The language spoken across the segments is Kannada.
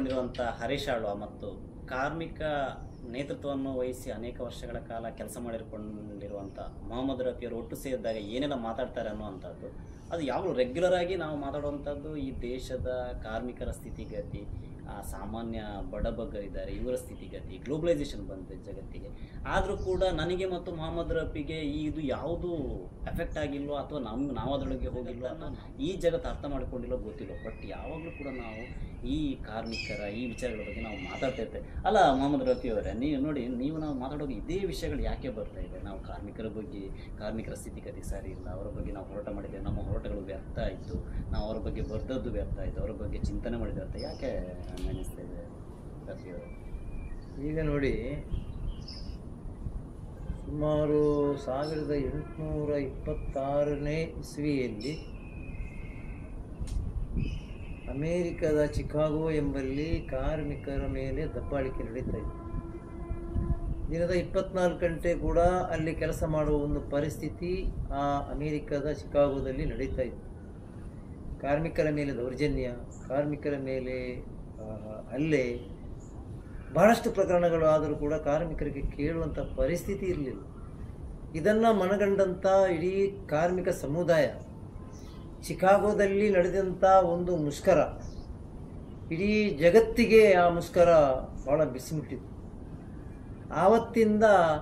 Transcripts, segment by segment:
ಮಾಡಿಕೊಂಡಿರುವಂಥ ಹರೀಶ್ ಆಳ್ವ ಮತ್ತು ಕಾರ್ಮಿಕ ನೇತೃತ್ವವನ್ನು ವಹಿಸಿ ಅನೇಕ ವರ್ಷಗಳ ಕಾಲ ಕೆಲಸ ಮಾಡಿಕೊಂಡಿರುವಂಥ ಮೊಹಮ್ಮದ್ ರಫಿಯವರು ಒಟ್ಟು ಸೇರಿದಾಗ ಏನೆಲ್ಲ ಮಾತಾಡ್ತಾರೆ ಅನ್ನುವಂಥದ್ದು ಅದು ಯಾವಾಗಲೂ ರೆಗ್ಯುಲರ್ ಆಗಿ ನಾವು ಮಾತಾಡುವಂಥದ್ದು ಈ ದೇಶದ ಕಾರ್ಮಿಕರ ಸ್ಥಿತಿಗತಿ ಆ ಸಾಮಾನ್ಯ ಬಡಬಗ್ಗರಿದ್ದಾರೆ ಇವರ ಸ್ಥಿತಿಗತಿ ಗ್ಲೋಬಲೈಸೇಷನ್ ಬಂದಿದೆ ಜಗತ್ತಿಗೆ ಆದರೂ ಕೂಡ ನನಗೆ ಮತ್ತು ಮೊಹಮ್ಮದ್ ರಫಿಗೆ ಈ ಇದು ಯಾವುದು ಎಫೆಕ್ಟ್ ಆಗಿಲ್ವೋ ಅಥವಾ ನಮ್ಗೆ ನಾವು ಅದರೊಳಗೆ ಹೋಗಿಲ್ವೋ ಅಥವಾ ಈ ಜಗತ್ತು ಅರ್ಥ ಮಾಡ್ಕೊಂಡಿಲ್ಲೋ ಗೊತ್ತಿಲ್ಲ ಬಟ್ ಯಾವಾಗಲೂ ಕೂಡ ನಾವು ಈ ಕಾರ್ಮಿಕರ ಈ ವಿಚಾರಗಳ ಬಗ್ಗೆ ನಾವು ಮಾತಾಡ್ತಾ ಇರ್ತೇವೆ ಅಲ್ಲ ಮೊಹಮ್ಮದ್ ರಫಿ ಅವರೇ ನೀವು ನೋಡಿ ನೀವು ನಾವು ಮಾತಾಡೋದು ಇದೇ ವಿಷಯಗಳು ಯಾಕೆ ಬರ್ತಾ ಇದೆ ನಾವು ಕಾರ್ಮಿಕರ ಬಗ್ಗೆ ಕಾರ್ಮಿಕರ ಸ್ಥಿತಿಗತಿ ಸರಿ ಇಲ್ಲ ಅವರ ಬಗ್ಗೆ ನಾವು ಹೋರಾಟ ಮಾಡಿದ್ದೇವೆ ನಮ್ಮ ಹೋರಾಟಗಳು ವ್ಯರ್ಥ ಆಯಿತು ನಾವು ಅವರ ಬಗ್ಗೆ ಬರ್ದದ್ದು ವ್ಯರ್ಥ ಆಯಿತು ಅವರ ಬಗ್ಗೆ ಚಿಂತನೆ ಮಾಡಿದ ವ್ಯರ್ಥ ಯಾಕೆ ಅನ್ನಿಸ್ತಾ ಇದೆ ರಫಿ ಅವರು ಈಗ ನೋಡಿ ಸುಮಾರು ಸಾವಿರದ ಎಂಟುನೂರ ಇಪ್ಪತ್ತಾರನೇ ಇಸ್ವಿಯಲ್ಲಿ ಅಮೇರಿಕದ ಚಿಕಾಗೋ ಎಂಬಲ್ಲಿ ಕಾರ್ಮಿಕರ ಮೇಲೆ ದಬ್ಬಾಳಿಕೆ ನಡೀತಾ ಇತ್ತು ದಿನದ ಇಪ್ಪತ್ನಾಲ್ಕು ಗಂಟೆ ಕೂಡ ಅಲ್ಲಿ ಕೆಲಸ ಮಾಡುವ ಒಂದು ಪರಿಸ್ಥಿತಿ ಆ ಅಮೇರಿಕದ ಚಿಕಾಗೋದಲ್ಲಿ ನಡೀತಾ ಇತ್ತು ಕಾರ್ಮಿಕರ ಮೇಲೆ ದೌರ್ಜನ್ಯ ಕಾರ್ಮಿಕರ ಮೇಲೆ ಆ, ಹಲ್ಲೆ ಬಹಳಷ್ಟು ಪ್ರಕರಣಗಳು ಆದರೂ ಕೂಡ ಕಾರ್ಮಿಕರಿಗೆ ಕೇಳುವಂಥ ಪರಿಸ್ಥಿತಿ ಇರಲಿಲ್ಲ ಇದನ್ನು ಮನಗಂಡಂಥ ಇಡೀ ಕಾರ್ಮಿಕ ಸಮುದಾಯ ಚಿಕಾಗೋದಲ್ಲಿ ನಡೆದಂಥ ಒಂದು ಮುಷ್ಕರ ಇಡೀ ಜಗತ್ತಿಗೆ ಆ ಮುಷ್ಕರ ಭಾಳ ಬಿಸಿಮುಟ್ಟಿತ್ತು ಆವತ್ತಿಂದ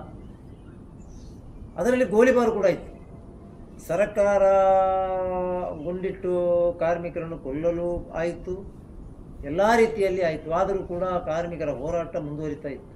ಅದರಲ್ಲಿ ಗೋಲಿಬಾರು ಕೂಡ ಇತ್ತು ಸರಕಾರ ಗುಂಡಿಟ್ಟು ಕಾರ್ಮಿಕರನ್ನು ಕೊಲ್ಲಲು ಆಯಿತು ಎಲ್ಲ ರೀತಿಯಲ್ಲಿ ಆಯಿತು ಆದರೂ ಕೂಡ ಕಾರ್ಮಿಕರ ಹೋರಾಟ ಮುಂದುವರಿತಾ ಇತ್ತು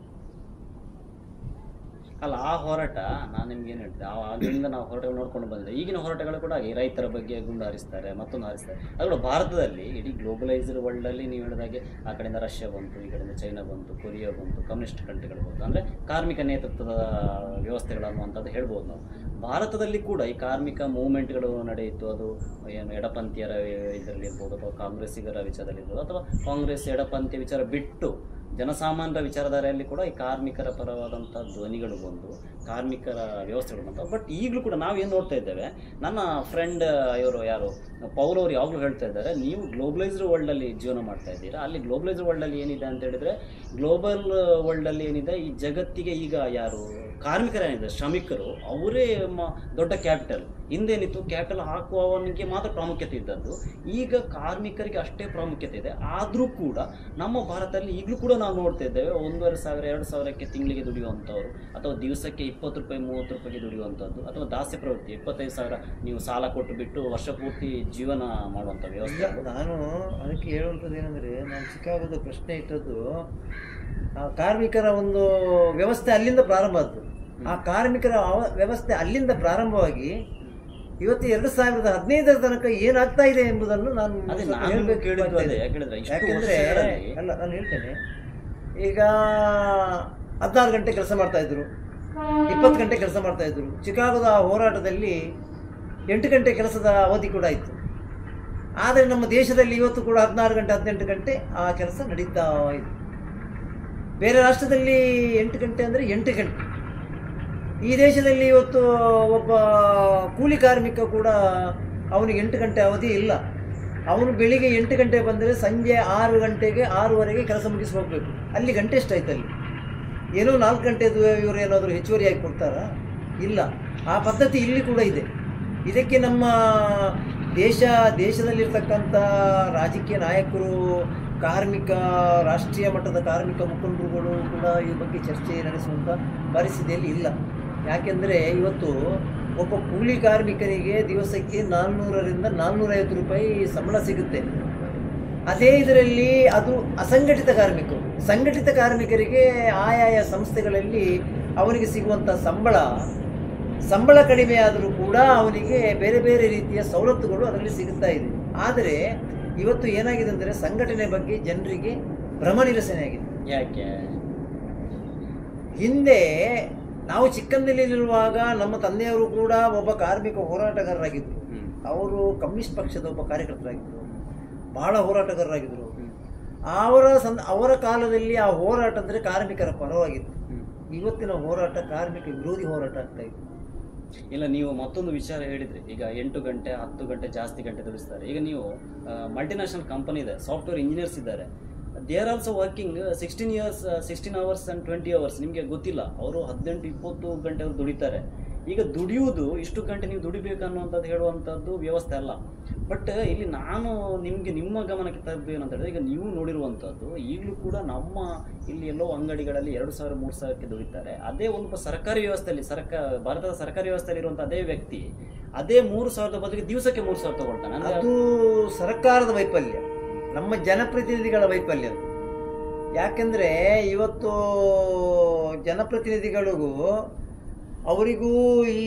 ಅಲ್ಲ ಆ ಹೋರಾಟ ನಾನು ನಿಮ್ಗೆ ಏನು ಹೇಳ್ತಿದ್ದೆ ಆ ಆಗಿನಿಂದ ನಾವು ಹೋರಾಟಗಳು ನೋಡ್ಕೊಂಡು ಬಂದಿದ್ದೆ ಈಗಿನ ಹೋರಾಟಗಳು ಕೂಡ ಹಾಗೆ ರೈತರ ಬಗ್ಗೆ ಗುಂಡು ಹಾರಿಸ್ತಾರೆ ಮತ್ತೊಂದು ಹಾರಿಸ್ತಾರೆ ಅದು ಭಾರತದಲ್ಲಿ ಇಡೀ ಗ್ಲೋಬಲೈಸ್ಡ್ ವರ್ಲ್ಡಲ್ಲಿ ನೀವು ಹೇಳಿದಾಗೆ ಆ ಕಡೆಯಿಂದ ರಷ್ಯಾ ಬಂತು ಈ ಕಡೆಯಿಂದ ಚೈನಾ ಬಂತು ಕೊರಿಯಾ ಬಂತು ಕಮ್ಯುನಿಸ್ಟ್ ಕಂಟ್ರಿಗಳು ಬಂತು ಅಂದರೆ ಕಾರ್ಮಿಕ ನೇತೃತ್ವದ ವ್ಯವಸ್ಥೆಗಳು ಅನ್ನುವಂಥದ್ದು ಹೇಳ್ಬೋದು ನಾವು ಭಾರತದಲ್ಲಿ ಕೂಡ ಈ ಕಾರ್ಮಿಕ ಮೂವ್ಮೆಂಟ್ಗಳು ನಡೆಯಿತು ಅದು ಏನು ಎಡಪಂಥೀಯರ ಇದರಲ್ಲಿ ಇರ್ಬೋದು ಅಥವಾ ಕಾಂಗ್ರೆಸ್ಸಿಗರ ವಿಚಾರದಲ್ಲಿ ಇರ್ಬೋದು ಅಥವಾ ಕಾಂಗ್ರೆಸ್ ಎಡಪಂಥೀಯ ವಿಚಾರ ಬಿಟ್ಟು ಜನಸಾಮಾನ್ಯರ ವಿಚಾರಧಾರೆಯಲ್ಲಿ ಕೂಡ ಈ ಕಾರ್ಮಿಕರ ಪರವಾದಂಥ ಧ್ವನಿಗಳು ಬಂದು ಕಾರ್ಮಿಕರ ವ್ಯವಸ್ಥೆಗಳು ಬಂತು ಬಟ್ ಈಗಲೂ ಕೂಡ ನಾವು ಏನು ನೋಡ್ತಾ ಇದ್ದೇವೆ ನನ್ನ ಫ್ರೆಂಡ್ ಇವರು ಯಾರು ಪೌಲ್ ಅವರು ಯಾವಾಗಲೂ ಹೇಳ್ತಾ ಇದ್ದಾರೆ ನೀವು ಗ್ಲೋಬಲೈಸ್ಡ್ ವರ್ಲ್ಡಲ್ಲಿ ಜೀವನ ಮಾಡ್ತಾ ಇದ್ದೀರಾ ಅಲ್ಲಿ ಗ್ಲೋಬಲೈಸ್ಡ್ ವರ್ಲ್ಡಲ್ಲಿ ಏನಿದೆ ಅಂತ ಹೇಳಿದ್ರೆ ಗ್ಲೋಬಲ್ ವರ್ಲ್ಡಲ್ಲಿ ಏನಿದೆ ಈ ಜಗತ್ತಿಗೆ ಈಗ ಯಾರು ಕಾರ್ಮಿಕರೇನಿದೆ ಶ್ರಮಿಕರು ಅವರೇ ಮ- ದೊಡ್ಡ ಕ್ಯಾಪಿಟಲ್ ಹಿಂದೇನಿತ್ತು ಕ್ಯಾಪಿಟಲ್ ಹಾಕುವವನಿಗೆ ಮಾತ್ರ ಪ್ರಾಮುಖ್ಯತೆ ಇದ್ದದ್ದು ಈಗ ಕಾರ್ಮಿಕರಿಗೆ ಅಷ್ಟೇ ಪ್ರಾಮುಖ್ಯತೆ ಇದೆ ಆದರೂ ಕೂಡ ನಮ್ಮ ಭಾರತದಲ್ಲಿ ಈಗಲೂ ಕೂಡ ನಾವು ನೋಡ್ತಾ ಇದ್ದೇವೆ ಒಂದೂವರೆ ಸಾವಿರ ಎರಡು ಸಾವಿರಕ್ಕೆ ತಿಂಗಳಿಗೆ ದುಡಿಯುವಂಥವ್ರು ಅಥವಾ ದಿವಸಕ್ಕೆ ಇಪ್ಪತ್ತು ರೂಪಾಯಿ ಮೂವತ್ತು ರೂಪಾಯಿಗೆ ದುಡಿಯುವಂಥದ್ದು ಅಥವಾ ದಾಸ್ಯ ಪ್ರವೃತ್ತಿ ಇಪ್ಪತ್ತೈದು ಸಾವಿರ ನೀವು ಸಾಲ ಕೊಟ್ಟು ಬಿಟ್ಟು ವರ್ಷ ಪೂರ್ತಿ ಜೀವನ ಮಾಡುವಂಥ ವ್ಯವಸ್ಥೆ ಇಲ್ಲ ನಾನು ಅದಕ್ಕೆ ಹೇಳುವಂಥದ್ದು ಏನಂದರೆ ನಾನು ಚಿಕಾಗೋದ ಪ್ರಶ್ನೆ ಇಟ್ಟದ್ದು ಆ ಕಾರ್ಮಿಕರ ಒಂದು ವ್ಯವಸ್ಥೆ ಅಲ್ಲಿಂದ ಪ್ರಾರಂಭ ಆದ್ದು ಆ ಕಾರ್ಮಿಕರ ಅವ- ವ್ಯವಸ್ಥೆ ಅಲ್ಲಿಂದ ಪ್ರಾರಂಭವಾಗಿ ಇವತ್ತು ಎರಡು ಸಾವಿರದ ಹದಿನೈದರ ತನಕ ಏನಾಗ್ತಾ ಇದೆ ಎಂಬುದನ್ನು ನಾನು ಅದೇ ಸ್ವಲ್ಪ ನಾನು ಹೇಳ್ಬೇಕು ಕೇಳಿದ್ದು ಅಂತ ಅದೇ ಇದ್ದೇನೆ. ಯಾಕಂದ್ರೆ ಇಷ್ಟು ಯಾಕೆಂದ್ರೆ ವರ್ಷಗಳಲ್ಲಿ- ಅಲ್ಲ ನಾನು ಹೇಳ್ತೇನೆ ಈಗ ಹದಿನಾರು ಗಂಟೆ ಕೆಲಸ ಮಾಡ್ತಾ ಇದ್ರು ಇಪ್ಪತ್ತು ಗಂಟೆ ಕೆಲಸ ಮಾಡ್ತಾ ಇದ್ರು ಚಿಕಾಗೋದ ಆ ಹೋರಾಟದಲ್ಲಿ ಎಂಟು ಗಂಟೆ ಕೆಲಸದ ಅವಧಿ ಕೂಡ ಇತ್ತು ಆದರೆ ನಮ್ಮ ದೇಶದಲ್ಲಿ ಇವತ್ತು ಕೂಡ ಹದಿನಾರು ಗಂಟೆ ಹದಿನೆಂಟು ಗಂಟೆ ಆ ಕೆಲಸ ನಡೀತಾ ಇದೆ ಬೇರೆ ರಾಷ್ಟ್ರದಲ್ಲಿ ಎಂಟು ಗಂಟೆ ಅಂದರೆ ಎಂಟು ಗಂಟೆ ಈ ದೇಶದಲ್ಲಿ ಇವತ್ತು ಒಬ್ಬ ಕೂಲಿ ಕಾರ್ಮಿಕ ಕೂಡ ಅವನಿಗೆ ಎಂಟು ಗಂಟೆ ಅವಧಿ ಇಲ್ಲ ಅವನು ಬೆಳಿಗ್ಗೆ ಎಂಟು ಗಂಟೆ ಬಂದರೆ ಸಂಜೆ ಆರು ಗಂಟೆಗೆ ಆರೂವರೆಗೆ ಕೆಲಸ ಮುಗಿಸಿ ಹೋಗಬೇಕು ಅಲ್ಲಿ ಗಂಟೆ ಎಷ್ಟಾಯ್ತು ಅಲ್ಲಿ ಏನೋ ನಾಲ್ಕು ಗಂಟೆದು ಇವರು ಏನಾದರೂ ಹೆಚ್ಚುವರಿಯಾಗಿ ಕೊಡ್ತಾರಾ ಇಲ್ಲ ಆ ಪದ್ಧತಿ ಇಲ್ಲಿ ಕೂಡ ಇದೆ ಇದಕ್ಕೆ ನಮ್ಮ ದೇಶ ದೇಶದಲ್ಲಿರ್ತಕ್ಕಂಥ ರಾಜಕೀಯ ನಾಯಕರು ಕಾರ್ಮಿಕ ರಾಷ್ಟ್ರೀಯ ಮಟ್ಟದ ಕಾರ್ಮಿಕ ಮುಖಂಡರುಗಳು ಕೂಡ ಈ ಬಗ್ಗೆ ಚರ್ಚೆ ನಡೆಸುವಂಥ ಪರಿಸ್ಥಿತಿಯಲ್ಲಿ ಇಲ್ಲ ಯಾಕೆಂದರೆ ಇವತ್ತು ಒಬ್ಬ ಕೂಲಿ ಕಾರ್ಮಿಕನಿಗೆ ದಿವಸಕ್ಕೆ ನಾನ್ನೂರರಿಂದ ನಾನ್ನೂರೈವತ್ತು ರೂಪಾಯಿ ಸಂಬಳ ಸಿಗುತ್ತೆ ಅದೇ ಇದರಲ್ಲಿ ಅದು ಅಸಂಘಟಿತ ಕಾರ್ಮಿಕರು ಸಂಘಟಿತ ಕಾರ್ಮಿಕರಿಗೆ ಆಯಾಯ ಸಂಸ್ಥೆಗಳಲ್ಲಿ ಅವನಿಗೆ ಸಿಗುವಂಥ ಸಂಬಳ ಸಂಬಳ ಕಡಿಮೆ ಆದರೂ ಕೂಡ ಅವನಿಗೆ ಬೇರೆ ಬೇರೆ ರೀತಿಯ ಸವಲತ್ತುಗಳು ಅದರಲ್ಲಿ ಸಿಗುತ್ತಾ ಇದೆ ಆದರೆ ಇವತ್ತು ಏನಾಗಿದೆ ಅಂದರೆ ಸಂಘಟನೆ ಬಗ್ಗೆ ಜನರಿಗೆ ಭ್ರಮ ನಿರಸನೆ ಆಗಿದೆ ಯಾಕೆ ಹಿಂದೆ ನಾವು ಚಿಕ್ಕಂದಿನಲ್ಲಿರುವಾಗ ನಮ್ಮ ತಂದೆಯವರು ಕೂಡ ಒಬ್ಬ ಕಾರ್ಮಿಕ ಹೋರಾಟಗಾರರಾಗಿದ್ದರು ಹ್ಮ್. ಅವರು ಕಮ್ಯುನಿಸ್ಟ್ ಪಕ್ಷದ ಒಬ್ಬ ಕಾರ್ಯಕರ್ತರಾಗಿದ್ದರು ಬಹಳ ಹೋರಾಟಗಾರರಾಗಿದ್ದರು ಹ್ಮ್. ಅವರ ಸಂದ ಅವರ ಕಾಲದಲ್ಲಿ ಆ ಹೋರಾಟ ಅಂದರೆ ಕಾರ್ಮಿಕರ ಪರವಾಗಿತ್ತು ಹ್ಮ್. ಇವತ್ತಿನ ಹೋರಾಟ ಕಾರ್ಮಿಕ ವಿರೋಧಿ ಹೋರಾಟ ಆಗ್ತಾ ಇದೆ ಇಲ್ಲ ನೀವು ಮತ್ತೊಂದು ವಿಚಾರ ಹೇಳಿದ್ರಿ ಈಗ ಎಂಟು ಗಂಟೆ ಹತ್ತು ಗಂಟೆ ಜಾಸ್ತಿ ಗಂಟೆ ದುಡಿಸ್ತಾರೆ ಈಗ ನೀವು ಮಲ್ಟಿನ್ಯಾಷನಲ್ ಕಂಪನಿ ಇದೆ ಸಾಫ್ಟ್ವೇರ್ ಇಂಜಿನಿಯರ್ಸ್ ಇದ್ದಾರೆ they are also working sixteen years sixteen hours and twenty hours ನಿಮಗೆ ಗೊತ್ತಿಲ್ಲ ಅವರು ಹದಿನೆಂಟು ಇಪ್ಪತ್ತು ಗಂಟೆ ಅವ್ರು ದುಡಿತಾರೆ ಈಗ ದುಡಿಯುವುದು ಇಷ್ಟು ಗಂಟೆ ನೀವು ದುಡಿಬೇಕು ಅನ್ನುವಂಥದ್ದು ಹೇಳುವಂಥದ್ದು ವ್ಯವಸ್ಥೆ ಅಲ್ಲ ಬಟ್ ಇಲ್ಲಿ ನಾನು ನಿಮಗೆ ನಿಮ್ಮ ಗಮನಕ್ಕೆ ತರಬೇಕು ಏನಂತ ಹೇಳಿದ್ರೆ ಈಗ ನೀವು ನೋಡಿರುವಂಥದ್ದು ಈಗಲೂ ಕೂಡ ನಮ್ಮ ಇಲ್ಲಿ ಎಲ್ಲೋ ಅಂಗಡಿಗಳಲ್ಲಿ ಎರಡು ಸಾವಿರ ಮೂರು ಸಾವಿರಕ್ಕೆ ದುಡಿತಾರೆ ಅದೇ ಒಂದು ಸರ್ಕಾರಿ ವ್ಯವಸ್ಥೆಯಲ್ಲಿ ಸರ್ಕಾರ ಭಾರತದ ಸರ್ಕಾರಿ ವ್ಯವಸ್ಥೆಯಲ್ಲಿ ಇರುವಂಥ ಅದೇ ವ್ಯಕ್ತಿ ಅದೇ ಮೂರು ಸಾವಿರದ ಬದಲಿಗೆ ದಿವಸಕ್ಕೆ ಮೂರು ಸಾವಿರ ತಗೊಳ್ತಾನೆ ಅಂದ್ರೆ ಅದು ಸರ್ಕಾರದ ವೈಫಲ್ಯ ನಮ್ಮ ಜನಪ್ರತಿನಿಧಿಗಳ ವೈಫಲ್ಯ ಅದು. ಯಾಕೆಂದ್ರೆ ಇವತ್ತು ಜನಪ್ರತಿನಿಧಿಗಳಿಗೂ ಅವರಿಗೂ ಈ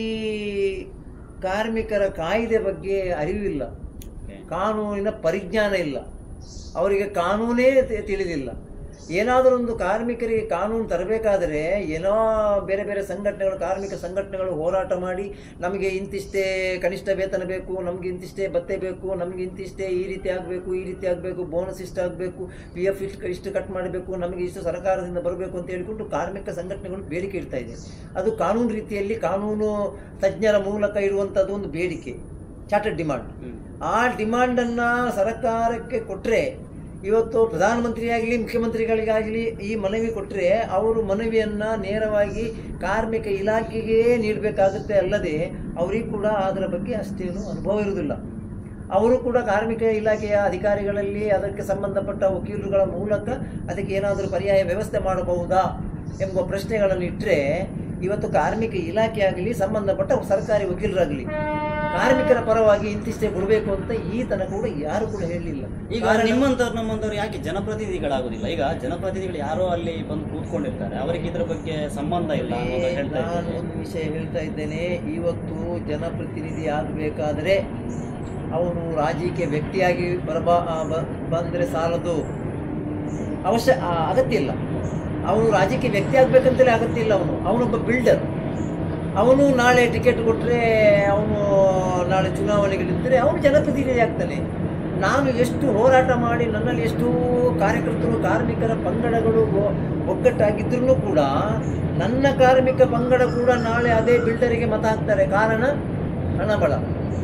ಕಾರ್ಮಿಕರ ಕಾಯ್ದೆ ಬಗ್ಗೆ ಅರಿವಿಲ್ಲ Okay. ಕಾನೂನಿನ ಪರಿಜ್ಞಾನ ಇಲ್ಲ ಅವರಿಗೆ ಕಾನೂನೇ ತಿ- ತಿಳಿದಿಲ್ಲ ಏನಾದರೂ ಒಂದು ಕಾರ್ಮಿಕರಿಗೆ ಕಾನೂನು ತರಬೇಕಾದರೆ ಏನೋ ಬೇರೆ ಬೇರೆ ಸಂಘಟನೆಗಳು ಕಾರ್ಮಿಕ ಸಂಘಟನೆಗಳು ಹೋರಾಟ ಮಾಡಿ ನಮಗೆ ಇಂತಿಷ್ಟೇ ಕನಿಷ್ಠ ವೇತನ ಬೇಕು ನಮಗೆ ಇಂತಿಷ್ಟೇ ಭತ್ತೆ ಬೇಕು ನಮಗೆ ಇಂತಿಷ್ಟೇ ಈ ರೀತಿ ಆಗಬೇಕು ಈ ರೀತಿ ಆಗಬೇಕು ಬೋನಸ್ ಇಷ್ಟು ಆಗಬೇಕು ಪಿ ಎಫ್ ಇಷ್ಟು ಇಷ್ಟು ಕಟ್ ಮಾಡಬೇಕು ನಮಗೆ ಇಷ್ಟು ಸರ್ಕಾರದಿಂದ ಬರಬೇಕು ಅಂತ ಹೇಳಿಕೊಂಡು ಕಾರ್ಮಿಕ ಸಂಘಟನೆಗಳು ಬೇಡಿಕೆ ಇಡ್ತಾ ಇದೆ ಅದು ಕಾನೂನು ರೀತಿಯಲ್ಲಿ ಕಾನೂನು ತಜ್ಞರ ಮೂಲಕ ಇರುವಂಥದ್ದು ಒಂದು ಬೇಡಿಕೆ ಚಾರ್ಟೆಡ್ ಡಿಮಾಂಡ್ ಹ್ಮ್. ಆ ಡಿಮಾಂಡನ್ನು ಸರ್ಕಾರಕ್ಕೆ ಕೊಟ್ಟರೆ ಇವತ್ತು ಪ್ರಧಾನಮಂತ್ರಿಯಾಗಲಿ ಮುಖ್ಯಮಂತ್ರಿಗಳಿಗಾಗಲಿ ಈ ಮನವಿ ಕೊಟ್ಟರೆ ಅವರು ಮನವಿಯನ್ನು ನೇರವಾಗಿ ಕಾರ್ಮಿಕ ಇಲಾಖೆಗೆ ನೀಡಬೇಕಾಗುತ್ತೆ ಅಲ್ಲದೆ ಅವರಿಗೂ ಕೂಡ ಅದರ ಬಗ್ಗೆ ಅಷ್ಟೇನು ಅನುಭವ ಇರುವುದಿಲ್ಲ ಅವರು ಕೂಡ ಕಾರ್ಮಿಕ ಇಲಾಖೆಯ ಅಧಿಕಾರಿಗಳಲ್ಲಿ ಅದಕ್ಕೆ ಸಂಬಂಧಪಟ್ಟ ವಕೀಲರುಗಳ ಮೂಲಕ ಅದಕ್ಕೆ ಏನಾದರೂ ಪರ್ಯಾಯ ವ್ಯವಸ್ಥೆ ಮಾಡಬಹುದಾ ಎಂಬ ಪ್ರಶ್ನೆಗಳನ್ನು ಇಟ್ಟರೆ ಇವತ್ತು ಕಾರ್ಮಿಕ ಇಲಾಖೆ ಆಗಲಿ ಸಂಬಂಧಪಟ್ಟ ಸರ್ಕಾರಿ ವಕೀಲರಾಗಲಿ ಕಾರ್ಮಿಕರ ಪರವಾಗಿ ಇಂತಿಷ್ಟೇ ಕೊಡಬೇಕು ಅಂತ ಈ ತನಕ ಕೂಡ ಯಾರು ಕೂಡ ಹೇಳಲಿಲ್ಲ ಈಗ ನಿಮ್ಮಂತವ್ರು ನಮ್ಮಂತವ್ರು ಯಾಕೆ ಜನಪ್ರತಿನಿಧಿಗಳಾಗುದಿಲ್ಲ ಈಗ ಜನಪ್ರತಿನಿಧಿಗಳು ಯಾರೋ ಅಲ್ಲಿ ಬಂದು ಕೂತ್ಕೊಂಡಿರ್ತಾರೆ ಅವರಿಗೆ ಇದ್ರ ಬಗ್ಗೆ ಸಂಬಂಧ ಇಲ್ಲ ಅನ್ನೋದು ಹೇಳ್ತಾ ನಾನು ಇದ್ದೀನಿ. ಒಂದು ವಿಷಯ ಹೇಳ್ತಾ ಇದ್ದೇನೆ ಇವತ್ತು ಜನಪ್ರತಿನಿಧಿ ಆಗಬೇಕಾದರೆ ಅವನು ರಾಜಕೀಯ ವ್ಯಕ್ತಿಯಾಗಿ ಬರಬಾ ಆ, ಬ- ಬಂದರೆ ಸಾಲದು ಅವಶ್ಯ ಆ, ಅಗತ್ಯ ಇಲ್ಲ ಅವನು ರಾಜಕೀಯ ವ್ಯಕ್ತಿ ಆಗಬೇಕಂತಲೇ ಅಗತ್ಯ ಇಲ್ಲ ಅವನು ಅವನೊಬ್ಬ ಬಿಲ್ಡರ್ ಅವನು ನಾಳೆ ಟಿಕೆಟ್ ಕೊಟ್ಟರೆ ಅವನು ನಾಳೆ ಚುನಾವಣೆಗೆ ನಿಂತರೆ ಅವನು ಜನಪ್ರತಿನಿಧಿ ಆಗ್ತಾನೆ ನಾನು ಎಷ್ಟು ಹೋರಾಟ ಮಾಡಿ ನನ್ನಲ್ಲಿ ಎಷ್ಟು ಕಾರ್ಯಕರ್ತರು ಕಾರ್ಮಿಕರ ಪಂಗಡಗಳು ಒ- ಒಗ್ಗಟ್ಟಾಗಿದ್ರೂ ಕೂಡ ನನ್ನ ಕಾರ್ಮಿಕ ಪಂಗಡ ಕೂಡ ನಾಳೆ ಅದೇ ಬಿಲ್ಡರಿಗೆ ಮತ ಹಾಕ್ತಾರೆ ಕಾರಣ ಹಣ ಬಲ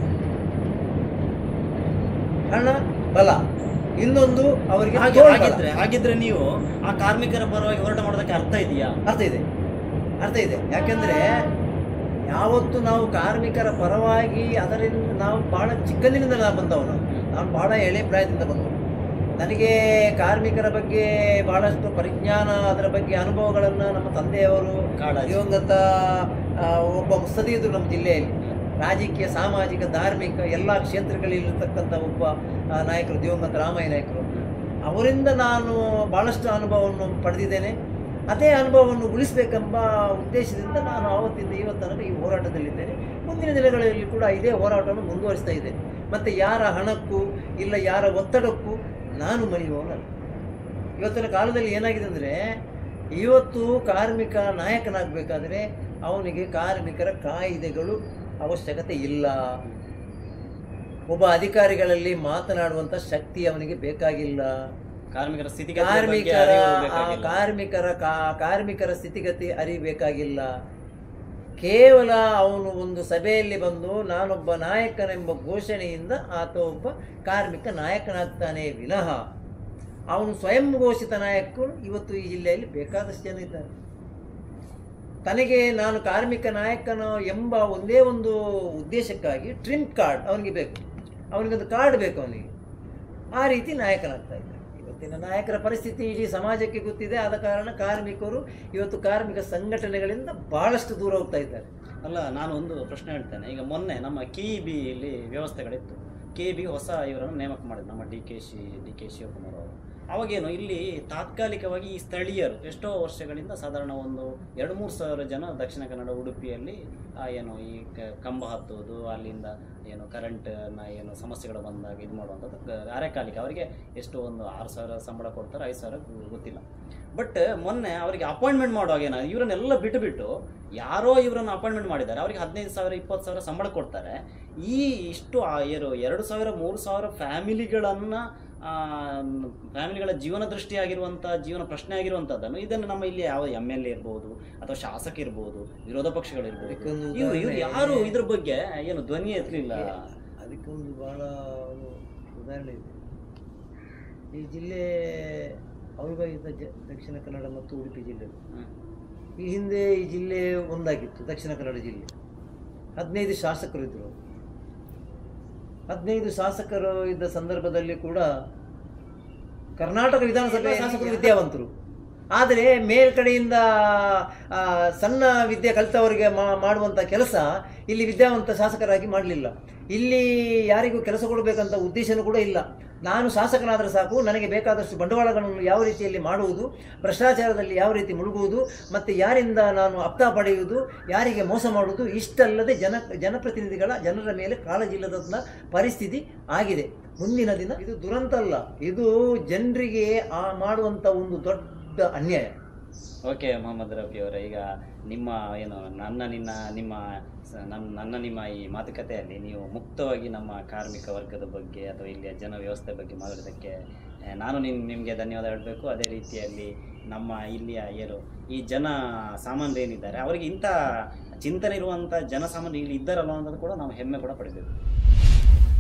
ಹಣ ಬಲ ಇನ್ನೊಂದು ಅವರಿಗೆ ಹಾಗೆ ತೋಳ್ಬಲ. ಹಾಗಿದ್ರೆ ಹಾಗಿದ್ರೆ ನೀವು ಆ ಕಾರ್ಮಿಕರ ಪರವಾಗಿ ಹೋರಾಟ ಮಾಡೋದಕ್ಕೆ ಅರ್ಥ ಇದೆಯಾ ಅರ್ಥ ಇದೆ ಅರ್ಥ ಇದೆ ಯಾಕೆಂದರೆ ಯಾವತ್ತು ನಾವು ಕಾರ್ಮಿಕರ ಪರವಾಗಿ ಅದರಿಂದ ನಾವು ಭಾಳ ಚಿಕ್ಕಂದಿನಿಂದ ನಾನು ಬಂದವನು ನಾನು ಭಾಳ ಎಳೆ ಪ್ರಾಯದಿಂದ ಬಂದವನು ನನಗೆ ಕಾರ್ಮಿಕರ ಬಗ್ಗೆ ಭಾಳಷ್ಟು ಪರಿಜ್ಞಾನ ಅದರ ಬಗ್ಗೆ ಅನುಭವಗಳನ್ನು ನಮ್ಮ ತಂದೆಯವರು ಕಾಳಜಿ. ದಿವಂಗತ ಆ, ಒಬ್ಬ ಮುತ್ಸದಿ ಇದ್ರು ನಮ್ಮ ಜಿಲ್ಲೆಯಲ್ಲಿ ರಾಜಕೀಯ ಸಾಮಾಜಿಕ ಧಾರ್ಮಿಕ ಎಲ್ಲ ಕ್ಷೇತ್ರಗಳಲ್ಲಿರ್ತಕ್ಕಂಥ ಒಬ್ಬ ಆ, ನಾಯಕರು ದಿವಂಗತ ರಾಮಯ್ಯ ನಾಯಕರು ಅವರಿಂದ ನಾನು ಭಾಳಷ್ಟು ಅನುಭವವನ್ನು ಪಡೆದಿದ್ದೇನೆ ಅದೇ ಅನುಭವವನ್ನು ಉಳಿಸಬೇಕೆಂಬ ಉದ್ದೇಶದಿಂದ ನಾನು ಆವತ್ತಿಂದ ಇವತ್ತು ತನಕ ಈ ಹೋರಾಟದಲ್ಲಿದ್ದೇನೆ ಮುಂದಿನ ದಿನಗಳಲ್ಲಿ ಕೂಡ ಇದೇ ಹೋರಾಟವನ್ನು ಮುಂದುವರಿಸ್ತಾ ಇದ್ದೇನೆ ಮತ್ತು ಯಾರ ಹಣಕ್ಕೂ ಇಲ್ಲ ಯಾರ ಒತ್ತಡಕ್ಕೂ ನಾನು ಮಣಿಯುವವನಲ್ಲ ಇವತ್ತಿನ ಕಾಲದಲ್ಲಿ ಏನಾಗಿದೆ ಅಂದರೆ ಇವತ್ತು ಕಾರ್ಮಿಕ ನಾಯಕನಾಗಬೇಕಾದ್ರೆ ಅವನಿಗೆ ಕಾರ್ಮಿಕರ ಕಾಯಿದೆಗಳು ಅವಶ್ಯಕತೆ ಇಲ್ಲ ಒಬ್ಬ ಅಧಿಕಾರಿಗಳಲ್ಲಿ ಮಾತನಾಡುವಂಥ ಶಕ್ತಿ ಅವನಿಗೆ ಬೇಕಾಗಿಲ್ಲ ಕಾರ್ಮಿಕರ ಸ್ಥಿತಿಗತಿ ಬಗ್ಗೆ ಕಾರ್ಮಿಕರ ಅರಿವು ಆ ಬೇಕಾಗಿಲ್ಲ. ಕಾರ್ಮಿಕರ ಕಾ- ಕಾರ್ಮಿಕರ ಸ್ಥಿತಿಗತಿ ಅರಿಬೇಕಾಗಿಲ್ಲ ಕೇವಲ ಅವನು ಒಂದು ಸಭೆಯಲ್ಲಿ ಬಂದು ನಾನೊಬ್ಬ ನಾಯಕನೆಂಬ ಘೋಷಣೆಯಿಂದ ಆತ ಒಬ್ಬ ಕಾರ್ಮಿಕ ನಾಯಕನಾಗ್ತಾನೆ ವಿನಃ ಅವನು ಸ್ವಯಂ ಘೋಷಿತ ನಾಯಕರು ಇವತ್ತು ಈ ಜಿಲ್ಲೆಯಲ್ಲಿ ಬೇಕಾದಷ್ಟು ಜನ ಇದ್ದಾರೆ ತನಗೆ ನಾನು ಕಾರ್ಮಿಕ ನಾಯಕನು ಎಂಬ ಒಂದೇ ಒಂದು ಉದ್ದೇಶಕ್ಕಾಗಿ ಟ್ರಿಮ್ ಕಾರ್ಡ್ ಅವನಿಗೆ ಬೇಕು ಅವನಿಗೊಂದು ಕಾರ್ಡ್ ಬೇಕು ಅವನಿಗೆ ಆ ರೀತಿ ನಾಯಕನಾಗ್ತಾ ಇದ್ದಾನೆ ಇವತ್ತಿನ ನಾಯಕರ ಪರಿಸ್ಥಿತಿ ಇಡೀ ಸಮಾಜಕ್ಕೆ ಗೊತ್ತಿದೆ ಆದ ಕಾರಣ ಕಾರ್ಮಿಕರು ಇವತ್ತು ಕಾರ್ಮಿಕ ಸಂಘಟನೆಗಳಿಂದ ಬಹಳಷ್ಟು ದೂರ ಹೋಗ್ತಾ ಇದ್ದಾರೆ ಅಲ್ಲ ನಾನು ಒಂದು ಪ್ರಶ್ನೆ ಹೇಳ್ತೇನೆ ಈಗ ಮೊನ್ನೆ ನಮ್ಮ ಕೆ ಇ ಬಿ ಇಲ್ಲಿ ವ್ಯವಸ್ಥೆಗಳಿತ್ತು ಕೆ ಬಿ ಹೊಸ ಇವರನ್ನು ನೇಮಕ ಮಾಡಿದ್ರು ನಮ್ಮ D K Shi D K Shivakumar ಅವರು ಅವಾಗೇನು ಇಲ್ಲಿ ತಾತ್ಕಾಲಿಕವಾಗಿ ಈ ಸ್ಥಳೀಯರು ಎಷ್ಟೋ ವರ್ಷಗಳಿಂದ ಸಾಧಾರಣ ಒಂದು ಎರಡು ಮೂರು ಸಾವಿರ ಜನ ದಕ್ಷಿಣ ಕನ್ನಡ ಉಡುಪಿಯಲ್ಲಿ ಆ ಏನು ಈ ಕ- ಕಂಬ ಹತ್ತುವುದು ಅಲ್ಲಿಂದ ಏನು ಕರೆಂಟ್ನ ಏನು ಸಮಸ್ಯೆಗಳು ಬಂದಾಗ ಇದು ಮಾಡುವಂಥದ್ದು ಕ- ಅರೆಕಾಲಿಕ ಅವರಿಗೆ ಎಷ್ಟು ಒಂದು ಆರು ಸಾವಿರ ಸಂಬಳ ಕೊಡ್ತಾರೆ ಐದು ಸಾವಿರ ಗೊ- ಗೊತ್ತಿಲ್ಲ ಬಟ್ ಮೊನ್ನೆ ಅವರಿಗೆ ಅಪಾಯಿಂಟ್ಮೆಂಟ್ ಮಾಡುವಾಗ ಏನಾಗಿದೆ ಇವರನ್ನೆಲ್ಲ ಬಿಟ್ಟು ಬಿಟ್ಟು ಯಾರೋ ಇವರನ್ನು ಅಪಾಯಿಂಟ್ಮೆಂಟ್ ಮಾಡಿದ್ದಾರೆ ಅವರಿಗೆ ಹದಿನೈದು ಸಾವಿರ ಇಪ್ಪತ್ತು ಸಾವಿರ ಸಂಬಳ ಕೊಡ್ತಾರೆ ಈ ಇಷ್ಟು ಆ ಏನು ಎರಡು ಸಾವಿರ ಮೂರು ಸಾವಿರ ಫ್ಯಾಮಿಲಿಗಳನ್ನು ಫ್ಯಾಮಿಲಿಗಳ ಜೀವನ ದೃಷ್ಟಿಯಾಗಿರುವಂಥ ಜೀವನ ಪ್ರಶ್ನೆ ಆಗಿರುವಂಥದ್ದನ್ನು ಇದನ್ನು ನಮ್ಮ ಇಲ್ಲಿ ಯಾವ ಎಮ್ ಎಲ್ ಎ ಇರ್ಬೋದು ಅಥವಾ ಶಾಸಕ ಇರ್ಬೋದು ವಿರೋಧ ಪಕ್ಷಗಳಿರ್ಬೋದು ಅದಕ್ಕೊಂದು ಇವ್ರು ಇವ್ರು ಉದಾಹರಣೆ- ಯಾರು ಇದ್ರ ಬಗ್ಗೆ ಏನು ಧ್ವನಿ ಎತ್ತಲಿಲ್ಲ ಅದಕ್ಕೊಂದು ಬಹಳ ಒಂದು ಉದಾಹರಣೆ ಇದೆ ಈ ಜಿಲ್ಲೆ ಅವಿಭಾಜಿತ ಜ ದಕ್ಷಿಣ ಕನ್ನಡ ಮತ್ತು ಉಡುಪಿ ಜಿಲ್ಲೆ ಹ್ಮ್. ಈ ಹಿಂದೆ ಈ ಜಿಲ್ಲೆ ಒಂದಾಗಿತ್ತು ದಕ್ಷಿಣ ಕನ್ನಡ ಜಿಲ್ಲೆ ಹದಿನೈದು ಶಾಸಕರು ಇದ್ದರು ಹದಿನೈದು ಶಾಸಕರು ಇದ್ದ ಸಂದರ್ಭದಲ್ಲಿ ಕೂಡ ಕರ್ನಾಟಕ ವಿಧಾನಸಭೆ ಶಾಸಕರು ವಿದ್ಯಾವಂತರು ಆದರೆ ಮೇಲ್ಕಡೆಯಿಂದ ಆ, ಸಣ್ಣ ವಿದ್ಯೆ ಕಲಿತವರಿಗೆ ಮಾ- ಮಾಡುವಂಥ ಕೆಲಸ ಇಲ್ಲಿ ವಿದ್ಯಾವಂತ ಶಾಸಕರಾಗಿ ಮಾಡಲಿಲ್ಲ ಇಲ್ಲಿ ಯಾರಿಗೂ ಕೆಲಸ ಕೊಡಬೇಕಂತ ಉದ್ದೇಶನೂ ಕೂಡ ಇಲ್ಲ ನಾನು ಶಾಸಕನಾದರೆ ಸಾಕು ನನಗೆ ಬೇಕಾದಷ್ಟು ಬಂಡವಾಳಗಳನ್ನು ಯಾವ ರೀತಿಯಲ್ಲಿ ಮಾಡುವುದು ಭ್ರಷ್ಟಾಚಾರದಲ್ಲಿ ಯಾವ ರೀತಿ ಮುಳುಗುವುದು ಮತ್ತು ಯಾರಿಂದ ನಾನು ಅಪ್ತ ಪಡೆಯುವುದು ಯಾರಿಗೆ ಮೋಸ ಮಾಡುವುದು ಇಷ್ಟಲ್ಲದೆ ಜನ ಜನಪ್ರತಿನಿಧಿಗಳ ಜನರ ಮೇಲೆ ಕಾಳಜಿ ಇಲ್ಲದಂಥ ಪರಿಸ್ಥಿತಿ ಆಗಿದೆ ಮುಂದಿನ ದಿನ ಇದು ದುರಂತ ಅಲ್ಲ ಇದು ಜನರಿಗೆ ಆ ಮಾಡುವಂಥ ಒಂದು ದೊಡ್ಡ ಅನ್ಯಾಯ ಓಕೆ ಮೊಹಮ್ಮದ್ ರಫಿ ಅವರೇ ಈಗ ನಿಮ್ಮ ಏನು ನನ್ನ ನಿನ್ನ ನಿಮ್ಮ ಸ- ನಮ್ಮ ನನ್ನ ನಿಮ್ಮ ಈ ಮಾತುಕತೆಯಲ್ಲಿ ನೀವು ಮುಕ್ತವಾಗಿ ನಮ್ಮ ಕಾರ್ಮಿಕ ವರ್ಗದ ಬಗ್ಗೆ ಅಥವಾ ಇಲ್ಲಿಯ ಜನ ವ್ಯವಸ್ಥೆ ಬಗ್ಗೆ ಮಾತಾಡೋದಕ್ಕೆ ಆ, ನಾನು ನಿಮ್ ನಿಮಗೆ ಧನ್ಯವಾದ ಹೇಳಬೇಕು ಅದೇ ರೀತಿಯಲ್ಲಿ ನಮ್ಮ ಇಲ್ಲಿಯ ಏನು ಈ ಜನ ಸಾಮಾನ್ಯರು ಏನಿದ್ದಾರೆ ಅವರಿಗೆ ಇಂಥ ಚಿಂತನೆ ಇರುವಂಥ ಜನಸಾಮಾನ್ಯರು ಇಲ್ಲಿ ಇದ್ದಾರಲ್ಲ ಅನ್ನೋದು ಕೂಡ ನಾವು ಹೆಮ್ಮೆ ಕೂಡ ಪಡಿಬೇಕು